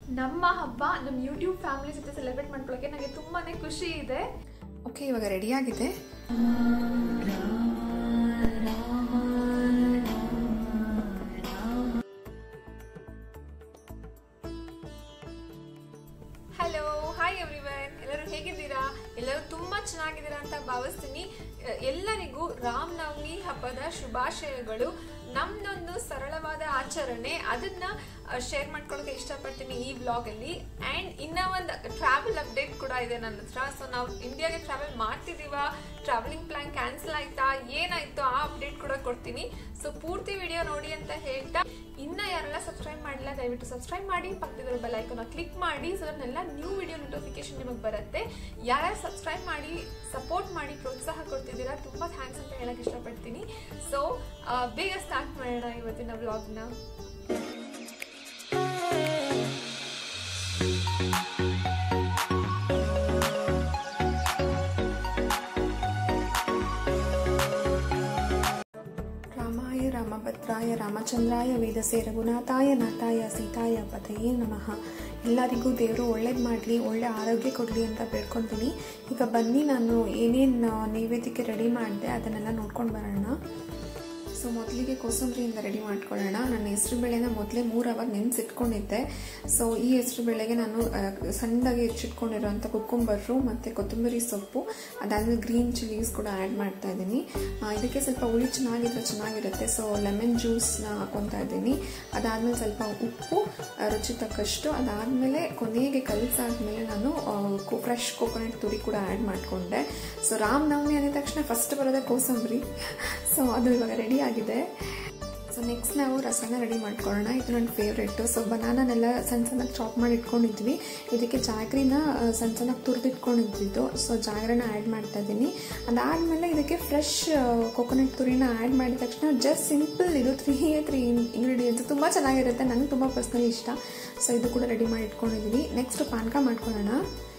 ನಮ್ಮ ಹಬ್ಬ ನಮ್ಮ ಯೂಟ್ಯೂಬ್ ಫ್ಯಾಮಿಲಿ ಜೊತೆ ಸೆಲೆಬ್ರೇಟ್ ಮಾಡ್ಕೊಳ್ಳೋಕೆ ನನಗೆ ತುಂಬಾನೇ ಖುಷಿ ಇದೆ ಓಕೆ ಇವಾಗ ರೆಡಿಯಾಗಿದೆ ಹಲೋ ಹಾಯ್ ಎವ್ರಿವನ್ ಎಲ್ಲರೂ ಹೇಗಿದ್ದೀರಾ ಎಲ್ಲರೂ ತುಂಬಾ ಚೆನ್ನಾಗಿದ್ದೀರಾ ಅಂತ ಭಾವಿಸ್ತೀನಿ ಎ- ಎಲ್ಲರಿಗೂ ರಾಮನವಮಿ ಹಬ್ಬದ ಶುಭಾಶಯಗಳು ನಮ್ದೊಂದು ಸರಳವಾದ ಆಚರಣೆ ಅದನ್ನ ಶೇರ್ ಮಾಡ್ಕೊಳ್ಳೋಕೆ ಇಷ್ಟಪಡ್ತೀನಿ ಈ ವ್ಲಾಗ್ ಅಲ್ಲಿ ಅಂಡ್ ಇನ್ನ ಒಂದು ಟ್ರಾವೆಲ್ ಅಪ್ಡೇಟ್ ಕೂಡ ಇದೆ ನನ್ನ ಹತ್ರ ಸೊ ನಾವು ಇಂಡಿಯಾಗೆ ಟ್ರಾವೆಲ್ ಮಾಡ್ತಿದೀವ ಟ್ರಾವೆಲಿಂಗ್ ಪ್ಲಾನ್ ಕ್ಯಾನ್ಸಲ್ ಆಯ್ತಾ ಏನಾಯ್ತು ಆ ಅಪ್ಡೇಟ್ ಕೂಡ ಕೊಡ್ತೀನಿ ಸೊ ಪೂರ್ತಿ ವಿಡಿಯೋ ನೋಡಿ ಅಂತ ಹೇಳ್ತಾ ಇನ್ನ ಯಾರೆಲ್ಲ ಸಬ್ಸ್ಕ್ರೈಬ್ ಮಾಡಿಲ್ಲ ದಯವಿಟ್ಟು ಸಬ್ಸ್ಕ್ರೈಬ್ ಮಾಡಿ ಪಕ್ಕದಲ್ಲಿರೋ ಬೆಲ್ ಐಕಾನ್ ಕ್ಲಿಕ್ ಮಾಡಿ ಸೊ ಅದನ್ನೆಲ್ಲ ನ್ಯೂ ವಿಡಿಯೋ ನೋಟಿಫಿಕೇಶನ್ ನಿಮಗೆ ಬರುತ್ತೆ ಯಾರ್ಯಾರು ಸಬ್ಸ್ಕ್ರೈಬ್ ಮಾಡಿ ಸಪೋರ್ಟ್ ಮಾಡಿ ಪ್ರೋತ್ಸಾಹ ಕೊಡ್ತಿದ್ದೀರಾ ತುಂಬಾ ಥ್ಯಾಂಕ್ಸ್ ಅಂತ ಹೇಳಕ್ ಇಷ್ಟಪಡ್ತೀನಿ ಸೊ ಬೇಗ ಸ್ಟಾರ್ಟ್ ಮಾಡೋಣ ಇವತ್ತಿನ ವ್ಲಾಗ್ನ ರಾಮಾಯ ರಾಮಭದ್ರಾಯ ರಾಮಚಂದ್ರಾಯ ವೇದಸೆ ರಘುನಾಥಾಯ ನಾಥಾಯ ಸೀತಾಯ ಪತಯೇ ನಮಃ ಎಲ್ಲರಿಗೂ ದೇವರು ಒಳ್ಳೇದು ಮಾಡಲಿ ಒಳ್ಳೆ ಆರೋಗ್ಯ ಕೊಡಲಿ ಅಂತ ಬೇಡ್ಕೊತೀನಿ ಈಗ ಬನ್ನಿ ನಾನು ಏನೇನು ನೈವೇದ್ಯಕ್ಕೆ ರೆಡಿ ಮಾಡಿದೆ ಅದನ್ನೆಲ್ಲ ನೋಡ್ಕೊಂಡು ಬರೋಣ ಸೊ ಮೊದಲಿಗೆ ಕೋಸಂಬರಿಯಿಂದ ರೆಡಿ ಮಾಡ್ಕೊಳ್ಳೋಣ ನಾನು ಹೆಸರು ಬೇಳೆನ ಮೊದಲೇ ಮೂರು ಅವರ್ ನೆನೆಸಿಟ್ಕೊಂಡಿದ್ದೆ ಸೊ ಈ ಹೆಸರು ಬೇಳೆಗೆ ನಾನು ಆ, ಸಣ್ಣದಾಗಿ ಹೆಚ್ಚಿಟ್ಕೊಂಡಿರೋಂಥ ಕುಕ್ಕುಂಬರು ಮತ್ತು ಕೊತ್ತಂಬರಿ ಸೊಪ್ಪು ಅದಾದಮೇಲೆ ಗ್ರೀನ್ ಚಿಲ್ಲೀಸ್ ಕೂಡ ಆ್ಯಡ್ ಮಾಡ್ತಾ ಇದ್ದೀನಿ ಆ, ಇದಕ್ಕೆ ಸ್ವಲ್ಪ ಹುಳಿ ಚೆನ್ನಾಗಿದ್ರೆ ಚೆನ್ನಾಗಿರುತ್ತೆ ಸೊ ಲೆಮನ್ ಜ್ಯೂಸ್ನ ಹಾಕೊತಾ ಇದ್ದೀನಿ ಅದಾದಮೇಲೆ ಸ್ವಲ್ಪ ಉಪ್ಪು ಆ, ರುಚಿ ತಕ್ಕಷ್ಟು ಅದಾದಮೇಲೆ ಕೊನೆಗೆ ಕಲಸಾದ್ಮೇಲೆ ನಾನು ಫ್ರೆಶ್ ಕೋಕೋನಟ್ ತುರಿ ಕೂಡ ಆ್ಯಡ್ ಮಾಡಿಕೊಂಡೆ ಸೊ ರಾಮನವಮಿ ಅಂದ ತಕ್ಷಣ ಫಸ್ಟ್ ಬರೋದೇ ಕೋಸಂಬರಿ ಸೊ ಅದು ಇವಾಗ ರೆಡಿ ಆಗಿದೆ ಸೊ ನೆಕ್ಸ್ಟ್ ನಾವು ರಸನ ರೆಡಿ ಮಾಡ್ಕೊಳ್ಳೋಣ ಇದು ನನ್ನ ಫೇವ್ರೆಟ್ಟು ಸೊ ಬನಾನನೆಲ್ಲ ಸಣ್ಣ ಸಣ್ಣಗೆ ಚಾಪ್ ಮಾಡಿ ಇಟ್ಕೊಂಡಿದ್ವಿ ಇದಕ್ಕೆ ಜಾಗ್ರಿನ ಆ, ಸಣ್ಣ ಸಣ್ಣಗೆ ತುರಿದಿಟ್ಕೊಂಡಿದ್ದು ಸೊ ಜಾಗ್ರನ ಆ್ಯಡ್ ಮಾಡ್ತಾ ಇದ್ದೀನಿ ಅದಾದಮೇಲೆ ಇದಕ್ಕೆ ಫ್ರೆಶ್ ಕೊಕೊನಟ್ ತುರಿನ ಆ್ಯಡ್ ಮಾಡಿದ ತಕ್ಷಣ ಜಸ್ಟ್ ಸಿಂಪಲ್ ಇದು ತ್ರೀ ತ್ರೀ ಇಂಗ್ರೀಡಿಯೆಂಟ್ಸ್ ತುಂಬ ಚೆನ್ನಾಗಿರುತ್ತೆ ನನಗೆ ತುಂಬ ಪರ್ಸ್ನಲಿ ಇಷ್ಟ ಸೊ ಇದು ಕೂಡ ರೆಡಿ ಮಾಡಿ ಇಟ್ಕೊಂಡಿದ್ದೀನಿ ನೆಕ್ಸ್ಟ್ ಪಾನಕ ಮಾಡ್ಕೊಳ್ಳೋಣ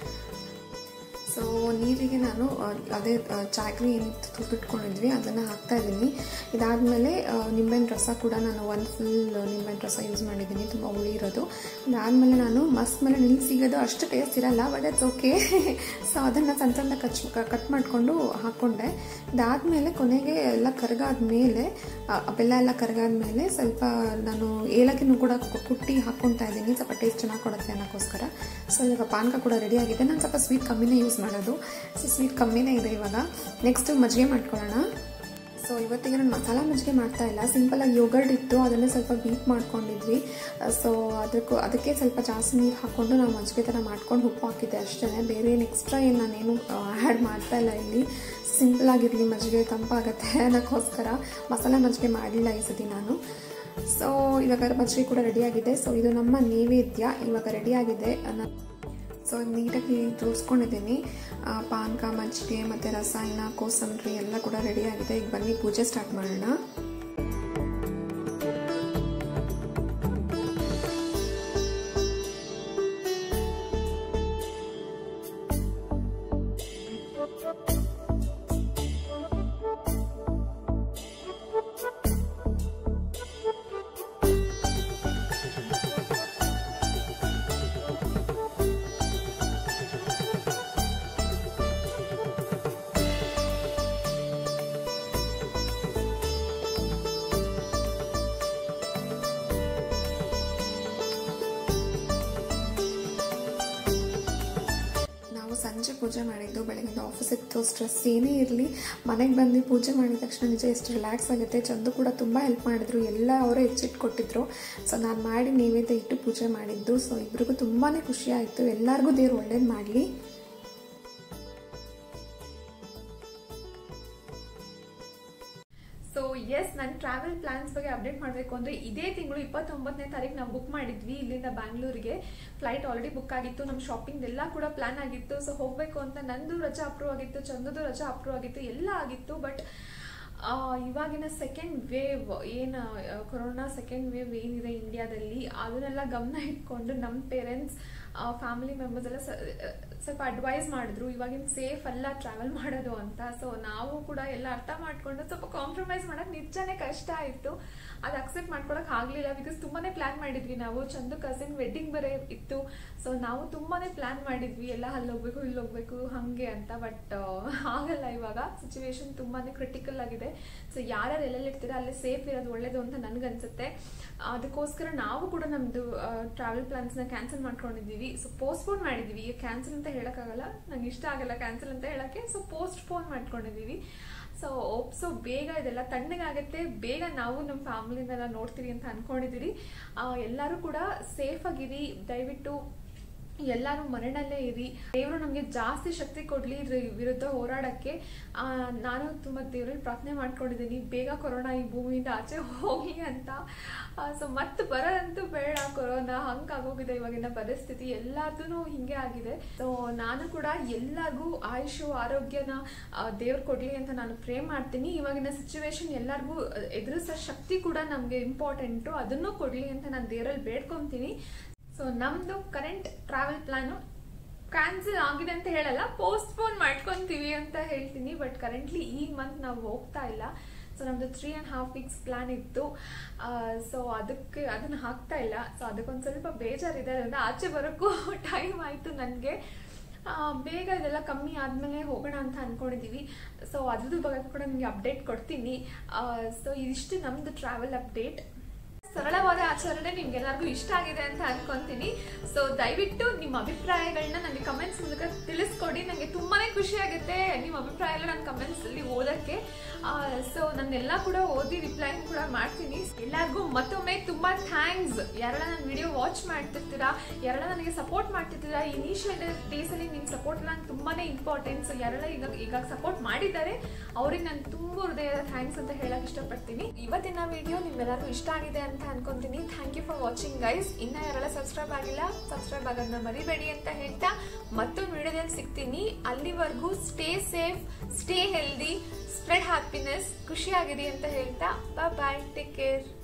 ಸೊ ನೀರಿಗೆ ನಾನು ಆ, ಅದೇ ಆ, ಚಾಕ್ರಿ ಏನು ತುರ್ದಿಟ್ಕೊಂಡಿದ್ವಿ ಅದನ್ನು ಹಾಕ್ತಾ ಇದ್ದೀನಿ ಇದಾದಮೇಲೆ ನಿಂಬೆಹಣ್ಣು ರಸ ಕೂಡ ನಾನು ಒಂದು ಫುಲ್ ನಿಂಬೆಹಣ್ಣು ರಸ ಯೂಸ್ ಮಾಡಿದ್ದೀನಿ ತುಂಬ ಹುಳಿ ಇರೋದು ಅದಾದಮೇಲೆ ನಾನು ಮಸ್ತ್ ಮೇಲೆ ನಿಲ್ ಸಿಗೋದು ಅಷ್ಟು ಟೇಸ್ಟ್ ಇರಲ್ಲ ಬಟ್ ಇಟ್ಸ್ ಓಕೆ ಸೊ ಅದನ್ನು ಸಣ್ಣ ಸಣ್ಣ ಕಚ್ ಕಟ್ ಮಾಡಿಕೊಂಡು ಹಾಕ್ಕೊಂಡೆ ಇದಾದಮೇಲೆ ಕೊನೆಗೆ ಎಲ್ಲ ಕರಗಾದ್ಮೇಲೆ ಆ, ಬೆಲ್ಲ ಎಲ್ಲ ಕರಗಾದ್ಮೇಲೆ ಸ್ವಲ್ಪ ನಾನು ಏಲಕ್ಕಿನೂ ಕೂಡ ಕು- ಕುಟ್ಟಿ ಹಾಕ್ಕೊತಾ ಇದ್ದೀನಿ ಸ್ವಲ್ಪ ಟೇಸ್ಟ್ ಚೆನ್ನಾಗಿ ಕೊಡುತ್ತೆ ಅನ್ನೋಕ್ಕೋಸ್ಕರ ಸೊ ಇವಾಗ ಪಾನಕ ಕೂಡ ರೆಡಿ ಆಗಿದೆ ನಾನು ಸ್ವಲ್ಪ ಸ್ವೀಟ್ ಕಮ್ಮಿನೇ ಯೂಸ್ ಮಾಡೋದು ಸೊ ಸ್ವೀಟ್ ಕಮ್ಮಿನೇ ಇದೆ ಇವಾಗ ನೆಕ್ಸ್ಟ್ ಮಜ್ಜಿಗೆ ಮಾಡ್ಕೊಳ್ಳೋಣ ಸೊ ಇವತ್ತಿಗೆ ನಾನು ಮಸಾಲ ಮಜ್ಜಿಗೆ ಮಾಡ್ತಾ ಇಲ್ಲ ಸಿಂಪಲಾಗಿ ಯೋಗರ್ಟ್ ಇತ್ತು ಅದನ್ನೇ ಸ್ವಲ್ಪ ಬೀಟ್ ಮಾಡ್ಕೊಂಡಿದ್ವಿ ಸೊ ಅದಕ್ಕೂ ಅದಕ್ಕೆ ಸ್ವಲ್ಪ ಜಾಸ್ತಿ ನೀರು ಹಾಕ್ಕೊಂಡು ನಾವು ಮಜ್ಜಿಗೆ ಥರ ಮಾಡ್ಕೊಂಡು ಉಪ್ಪು ಹಾಕಿದ್ದೆ ಅಷ್ಟೇ ಬೇರೆ ಏನು ಎಕ್ಸ್ಟ್ರಾ ಏನು ನಾನೇನು ಆ್ಯಡ್ ಮಾಡ್ತಾ ಇಲ್ಲ ಇಲ್ಲಿ ಸಿಂಪಲ್ ಆಗಿರಲಿ ಮಜ್ಜಿಗೆ ತಂಪಾಗತ್ತೆ ಅನ್ನೋಕ್ಕೋಸ್ಕರ ಮಸಾಲ ಮಜ್ಜಿಗೆ ಮಾಡಲಿಲ್ಲ ಈ ಸತಿ ನಾನು ಸೊ ಇವಾಗ ಮಜ್ಜಿಗೆ ಕೂಡ ರೆಡಿಯಾಗಿದೆ ಸೊ ಇದು ನಮ್ಮ ನೈವೇದ್ಯ ಇವಾಗ ರೆಡಿಯಾಗಿದೆ ಸೊ ನೀಟಾಗಿ ತೋರಿಸ್ಕೊಂಡಿದ್ದೀನಿ ಆ, ಪಾನಕ ಮಜ್ಜಿಗೆ ಮತ್ತು ರಸಾಯನ ಕೋಸಂಬರಿ ಎಲ್ಲ ಕೂಡ ರೆಡಿಯಾಗಿದೆ ಈಗ ಬನ್ನಿ ಪೂಜೆ ಸ್ಟಾರ್ಟ್ ಮಾಡೋಣ ನಾವು ಸಂಜೆ ಪೂಜೆ ಮಾಡಿದ್ದು ಬೆಳಗಿಂದ ಆಫೀಸ್ ಇತ್ತು ಸ್ಟ್ರೆಸ್ ಏನೇ ಇರಲಿ ಮನೆಗೆ ಬಂದು ಪೂಜೆ ಮಾಡಿದ ತಕ್ಷಣ ನಿಜ ಎಷ್ಟು ರಿಲ್ಯಾಕ್ಸ್ ಆಗುತ್ತೆ ಚಂದು ಕೂಡ ತುಂಬ ಹೆಲ್ಪ್ ಮಾಡಿದ್ರು ಎಲ್ಲ ಅವರೇ ಹೆಚ್ಚಿಟ್ಟು ಕೊಟ್ಟಿದ್ರು ಸೊ ನಾನು ಮಾಡಿ ನೈವೇದ್ಯ ಇಟ್ಟು ಪೂಜೆ ಮಾಡಿದ್ದು ಸೊ ಇಬ್ರಿಗೂ ತುಂಬಾ ಖುಷಿ ಆಯಿತು ಎಲ್ಲರಿಗೂ ದೇವ್ರು ಒಳ್ಳೇದು ಮಾಡಲಿ ಸೊ ಎಸ್ ನನ್ನ ಟ್ರಾವೆಲ್ ಪ್ಲಾನ್ಸ್ ಬಗ್ಗೆ ಅಪ್ಡೇಟ್ ಮಾಡಬೇಕು ಅಂದ್ರೆ ಇದೇ ತಿಂಗಳು ಇಪ್ಪತ್ತೊಂಬತ್ತನೇ ತಾರೀಕು ನಾವು ಬುಕ್ ಮಾಡಿದ್ವಿ ಇಲ್ಲಿಂದ ಬ್ಯಾಂಗ್ಳೂರಿಗೆ ಫ್ಲೈಟ್ ಆಲ್ರೆಡಿ ಬುಕ್ ಆಗಿತ್ತು ನಮ್ಮ ಶಾಪಿಂಗ್ ಎಲ್ಲ ಕೂಡ ಪ್ಲಾನ್ ಆಗಿತ್ತು ಸೊ ಹೋಗ್ಬೇಕು ಅಂತ ನಂದು ರಜಾ ಅಪ್ರೂವ್ ಆಗಿತ್ತು ಚಂದದು ರಜಾ ಅಪ್ರೂವ್ ಆಗಿತ್ತು ಎಲ್ಲ ಆಗಿತ್ತು ಬಟ್ ಇವಾಗಿನ ಸೆಕೆಂಡ್ ವೇವ್ ಏನು ಕೊರೋನಾ ಸೆಕೆಂಡ್ ವೇವ್ ಏನಿದೆ ಇಂಡಿಯಾದಲ್ಲಿ ಅದನ್ನೆಲ್ಲ ಗಮನ ಇಟ್ಕೊಂಡು ನಮ್ಮ ಪೇರೆಂಟ್ಸ್ ಫ್ಯಾಮಿಲಿ ಮೆಂಬರ್ಸ್ ಎಲ್ಲ ಸ- ಸ್ವಲ್ಪ ಅಡ್ವೈಸ್ ಮಾಡಿದ್ರು ಇವಾಗಿನ ಸೇಫ್ ಅಲ್ಲ ಟ್ರಾವೆಲ್ ಮಾಡೋದು ಅಂತ ಸೊ ನಾವು ಕೂಡ ಎಲ್ಲ ಅರ್ಥ ಮಾಡ್ಕೊಂಡು ಸ್ವಲ್ಪ ಕಾಂಪ್ರಮೈಸ್ ಮಾಡಕ್ ನಿಜಾನೇ ಕಷ್ಟ ಆಯ್ತು ಅದು ಅಕ್ಸೆಪ್ಟ್ ಮಾಡ್ಕೊಳಕ್ ಆಗ್ಲಿಲ್ಲ ಬಿಕಾಸ್ ತುಂಬಾನೇ ಪ್ಲಾನ್ ಮಾಡಿದ್ವಿ ನಾವು ಚಂದು ಕಸಿನ್ ವೆಡ್ಡಿಂಗ್ ಬೇರೆ ಇತ್ತು ಸೊ ನಾವು ತುಂಬಾನೇ ಪ್ಲಾನ್ ಮಾಡಿದ್ವಿ ಎಲ್ಲ ಅಲ್ಲಿ ಹೋಗ್ಬೇಕು ಇಲ್ಲಿ ಹೋಗ್ಬೇಕು ಹಂಗೆ ಅಂತ ಬಟ್ ಆಗಲ್ಲ ಇವಾಗ ಸಿಚುವೇಶನ್ ತುಂಬಾನೇ ಕ್ರಿಟಿಕಲ್ ಆಗಿದೆ ಸೊ ಯಾರ್ಯಾರು ಎಲ್ಲೆಲ್ಲಿ ಇರ್ತೀರ ಅಲ್ಲೇ ಸೇಫ್ ಇರೋದು ಒಳ್ಳೇದು ಅಂತ ನನ್ಗನ್ಸುತ್ತೆ ಅದಕ್ಕೋಸ್ಕರ ನಾವು ಕೂಡ ನಮ್ದು ಟ್ರಾವೆಲ್ ಪ್ಲಾನ್ಸ್ ನ ಕ್ಯಾನ್ಸಲ್ ಮಾಡ್ಕೊಂಡಿದೀವಿ ಸೊ ಪೋಸ್ಟ್ಪೋನ್ ಮಾಡಿದೀವಿ ಈಗ ಕ್ಯಾನ್ಸಲ್ ಅಂತ ಹೇಳಕ್ಕಾಗಲ್ಲ ನಂಗೆ ಇಷ್ಟ ಆಗಲ್ಲ ಕ್ಯಾನ್ಸಲ್ ಅಂತ ಹೇಳಕ್ಕೆ ಸೊ ಪೋಸ್ಟ್ ಪೋನ್ ಮಾಡ್ಕೊಂಡಿದೀವಿ ಸೊ ಸೊ ಬೇಗ ಇದೆಲ್ಲ ತಣ್ಣಗಾಗತ್ತೆ ಬೇಗ ನಾವು ನಮ್ಮ ಫ್ಯಾಮಿಲಿನೆಲ್ಲ ನೋಡ್ತೀವಿ ಅಂತ ಅನ್ಕೊಂಡಿದ್ದೀರಿ ಆ, ಎಲ್ಲರೂ ಕೂಡ ಸೇಫ್ ಆಗಿರಿ ದಯವಿಟ್ಟು ಎಲ್ಲರೂ ಮನೆಯಲ್ಲೇ ಇರಿ ದೇವರು ನಮಗೆ ಜಾಸ್ತಿ ಶಕ್ತಿ ಕೊಡ್ಲಿ ಇದ್ರ ವಿರುದ್ಧ ಹೋರಾಡಕ್ಕೆ ಆ, ನಾನು ತುಂಬಾ ದೇವರಲ್ಲಿ ಪ್ರಾರ್ಥನೆ ಮಾಡ್ಕೊಂಡಿದ್ದೀನಿ ಬೇಗ ಕೊರೋನಾ ಈ ಭೂಮಿಯಿಂದ ಆಚೆ ಹೋಗ್ಲಿ ಅಂತ ಸೊ ಮತ್ತೆ ಬರೋದಂತೂ ಬೇಡ ಕೊರೋನಾ ಹಂಗಾಗೋಗಿದೆ ಇವಾಗಿನ ಪರಿಸ್ಥಿತಿ ಎಲ್ಲಾರ್ದು ಹಿಂಗೆ ಆಗಿದೆ ಸೊ ನಾನು ಕೂಡ ಎಲ್ಲರಿಗೂ ಆಯುಷು ಆರೋಗ್ಯನ ದೇವ್ರು ಕೊಡ್ಲಿ ಅಂತ ನಾನು ಪ್ರೇ ಮಾಡ್ತೀನಿ ಇವಾಗಿನ ಸಿಚುವೇಶನ್ ಎಲ್ಲರಿಗೂ ಎದುರಿಸೋ ಶಕ್ತಿ ಕೂಡ ನಮಗೆ ಇಂಪಾರ್ಟೆಂಟು ಅದನ್ನು ಕೊಡ್ಲಿ ಅಂತ ನಾನು ದೇವರಲ್ಲಿ ಬೇಡ್ಕೊಂತೀನಿ ಸೊ ನಮ್ದು ಕರೆಂಟ್ ಟ್ರಾವೆಲ್ ಪ್ಲಾನು ಕ್ಯಾನ್ಸಲ್ ಆಗಿದೆ ಅಂತ ಹೇಳಲ್ಲ ಪೋಸ್ಟ್ಪೋನ್ ಮಾಡ್ಕೊಂತೀವಿ ಅಂತ ಹೇಳ್ತೀನಿ ಬಟ್ ಕರೆಂಟ್ಲಿ ಈ ಮಂತ್ ನಾವು ಹೋಗ್ತಾ ಇಲ್ಲ ಸೊ ನಮ್ದು three and half weeks plan ಇತ್ತು ಸೊ ಅದಕ್ಕೆ ಅದನ್ನ ಹಾಕ್ತಾ ಇಲ್ಲ ಸೊ ಅದಕ್ಕೊಂದು ಸ್ವಲ್ಪ ಬೇಜಾರಿದೆ ಅದರಿಂದ ಆಚೆ ಬರೋಕ್ಕೂ ಟೈಮ್ ಆಯಿತು ನನಗೆ ಬೇಗ ಇದೆಲ್ಲ ಕಮ್ಮಿ ಆದಮೇಲೆ ಹೋಗೋಣ ಅಂತ ಅನ್ಕೊಂಡಿದೀವಿ ಸೊ ಅದ್ರದ್ದು ಬಗ್ಗೆ ಕೂಡ ನಿಮಗೆ ಅಪ್ಡೇಟ್ ಕೊಡ್ತೀನಿ ಸೊ ಇದಿಷ್ಟು ನಮ್ದು ಟ್ರಾವೆಲ್ ಅಪ್ಡೇಟ್ ಸರಳವಾದ ಆಚರಣೆ ನಿಮ್ಗೆಲ್ಲರಿಗೂ ಇಷ್ಟ ಆಗಿದೆ ಅಂತ ಅನ್ಕೊಂತೀನಿ ಸೊ ದಯವಿಟ್ಟು ನಿಮ್ಮ ಅಭಿಪ್ರಾಯಗಳನ್ನ ನನಗೆ ಕಮೆಂಟ್ಸ್ ಮೂಲಕ ತಿಳಿಸ್ಕೊಡಿ ನನಗೆ ತುಂಬಾನೇ ಖುಷಿ ಆಗುತ್ತೆ ನಿಮ್ಮ ಅಭಿಪ್ರಾಯ ಎಲ್ಲ ನನ್ನ ಕಮೆಂಟ್ಸ್ ಅಲ್ಲಿ ಓದಕ್ಕೆ ಸೊ ನಾನೆಲ್ಲ ಕೂಡ ಓದಿ ರಿಪ್ಲೈ ಕೂಡ ಮಾಡ್ತೀನಿ ಎಲ್ಲರಿಗೂ ಮತ್ತೊಮ್ಮೆ ತುಂಬಾ ಥ್ಯಾಂಕ್ಸ್ ಯಾರೆಲ್ಲ ನನ್ನ ವಿಡಿಯೋ ವಾಚ್ ಮಾಡ್ತಿರ್ತೀರಾ ಯಾರೆಲ್ಲ ನನಗೆ ಸಪೋರ್ಟ್ ಮಾಡ್ತಿರ್ತೀರಾ ಇನಿಷಿಯಲ್ ಡೇಸ್ ಅಲ್ಲಿ ನಿಮ್ ಸಪೋರ್ಟ್ ನಂಗೆ ತುಂಬಾನೇ ಇಂಪಾರ್ಟೆಂಟ್ ಸೊ ಯಾರೆಲ್ಲ ಈಗ ಈಗ ಸಪೋರ್ಟ್ ಮಾಡಿದ್ದಾರೆ ಅವ್ರಿಗೆ ನಾನು ತುಂಬಾ ಹೃದಯದ ಥ್ಯಾಂಕ್ಸ್ ಅಂತ ಹೇಳಕ್ ಇಷ್ಟಪಡ್ತೀನಿ ಇವತ್ತಿನ ವಿಡಿಯೋ ನಿಮ್ಮೆಲ್ಲರಿಗೂ ಇಷ್ಟ ಆಗಿದೆ ಅಂತ ಅನ್ಕೊಂತೀನಿ thank you for watching guys ಇನ್ನ ಯಾರೆಲ್ಲ ಸಬ್ಸ್ಕ್ರೈಬ್ ಆಗಿಲ್ಲ ಸಬ್ಸ್ಕ್ರೈಬ್ ಆಗೋದನ್ನ ಮರಿಬೇಡಿ ಅಂತ ಹೇಳ್ತಾ ಮತ್ತೊಂದು ವಿಡಿಯೋದಲ್ಲಿ ಸಿಗ್ತೀನಿ ಅಲ್ಲಿವರೆಗೂ stay safe stay healthy spread happiness ಖುಷಿಯಾಗಿರಿ ಅಂತ ಹೇಳ್ತಾ ಬಾಯ್ ಟೇಕ್ ಕೇರ್